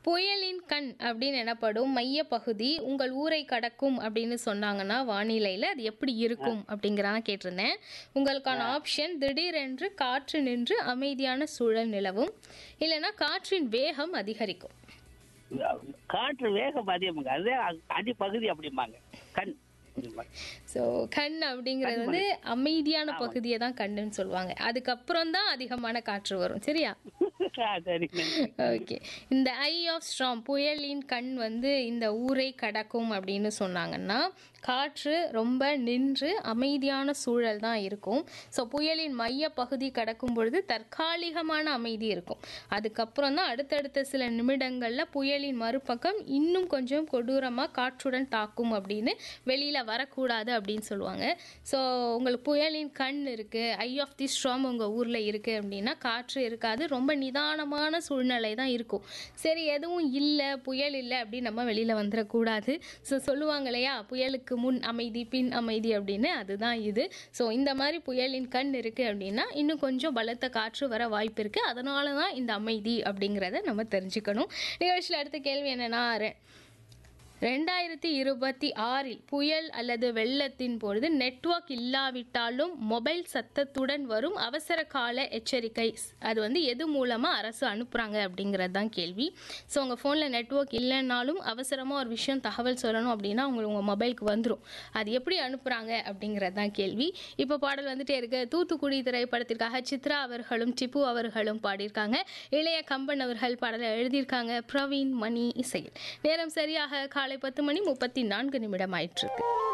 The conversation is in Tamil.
புயலின் கண் அப்படின்னு எனப்படும் மைய பகுதி உங்கள் ஊரை கடக்கும் அப்படின்னு சொன்னாங்கன்னா வானிலையில் அது எப்படி இருக்கும் அப்படிங்கிறதான் கேட்டிருந்தேன் உங்களுக்கான ஆப்ஷன் திடீரென்று காற்று நின்று அமைதியான சூழல் நிலவும் இல்லைன்னா காற்றின் வேகம் அதிகரிக்கும் காற்று வேகம் அதிகமாங்க அதே அடிப்பகுதி அப்படிம்பாங்க கண் அப்படிம்பாங்க. ஸோ கண் அப்படிங்கிறது வந்து அமைதியான பகுதியை தான் கண்ணுன்னு சொல்லுவாங்க அதுக்கப்புறம் தான் அதிகமான காற்று வரும் சரியா ஆ, சரிங்க ஓகே இந்த ஐ ஆஃப் ஸ்ட்ராம் புயலின் கண் வந்து இந்த ஊரை கடக்கும் அப்படின்னு சொன்னாங்கன்னா காற்று ரொம்ப நின்று அமைதியான சூழல் தான் இருக்கும் ஸோ புயலின் மைய பகுதி கடக்கும் பொழுது தற்காலிகமான அமைதி இருக்கும் அதுக்கப்புறம் தான் அடுத்தடுத்த சில நிமிடங்களில் புயலின் மறுபக்கம் இன்னும் கொஞ்சம் கொடூரமாக காற்றுடன் தாக்கும் அப்படின்னு வெளியில் வரக்கூடாது அப்படின்னு சொல்லுவாங்க ஸோ உங்களுக்கு புயலின் கண் இருக்குது ஐ ஆஃப் தி ஸ்ட்ராம் உங்கள் ஊரில் இருக்குது அப்படின்னா காற்று இருக்காது ரொம்ப நிதானமான சூழ்நிலை தான் இருக்கும் சரி எதுவும் இல்லை புயல் இல்லை அப்படின்னு நம்ம வெளியில் வந்துடக்கூடாது ஸோ சொல்லுவாங்க இல்லையா புயலுக்கு முன் அமைதி பின் அமைதி அப்படின்னு அதுதான் இது ஸோ இந்த மாதிரி புயலின் கண் இருக்குது அப்படின்னா இன்னும் கொஞ்சம் பலத்த காற்று வர வாய்ப்பு இருக்குது அதனால தான் இந்த அமைதி அப்படிங்கிறத நம்ம தெரிஞ்சுக்கணும் நிகழ்ச்சியில் அடுத்த கேள்வி என்னன்னா ரெ- ரெண்டாயிரத்தி இருபத்தி ஆறில் புயல் அல்லது வெள்ளத்தின் பொழுது நெட்வொர்க் இல்லாவிட்டாலும் மொபைல் சத்தத்துடன் வரும் அவசர கால எச்சரிக்கை அது வந்து எது மூலமாக அரசு அனுப்புகிறாங்க அப்படிங்கிறது தான் கேள்வி ஸோ உங்கள் ஃபோனில் நெட்வொர்க் இல்லைன்னாலும் அவசரமாக ஒரு விஷயம் தகவல் சொல்லணும் அப்படின்னா உங்களுக்கு உங்கள் மொபைலுக்கு வந்துடும் அது எப்படி அனுப்புகிறாங்க அப்படிங்கிறது தான் கேள்வி இப்போ பாடல் வந்துட்டே இருக்கு தூத்துக்குடி திரைப்படத்திற்காக சித்ரா அவர்களும் டிப்பு அவர்களும் பாடியிருக்காங்க இளைய கம்பன் அவர்கள் பாடலை எழுதியிருக்காங்க பிரவீன் மணி இசையில் நேரம் சரியாக காலை பத்து மணி முப்பத்தி நான்கு நிமிடம் ஆயிட்டிருக்கு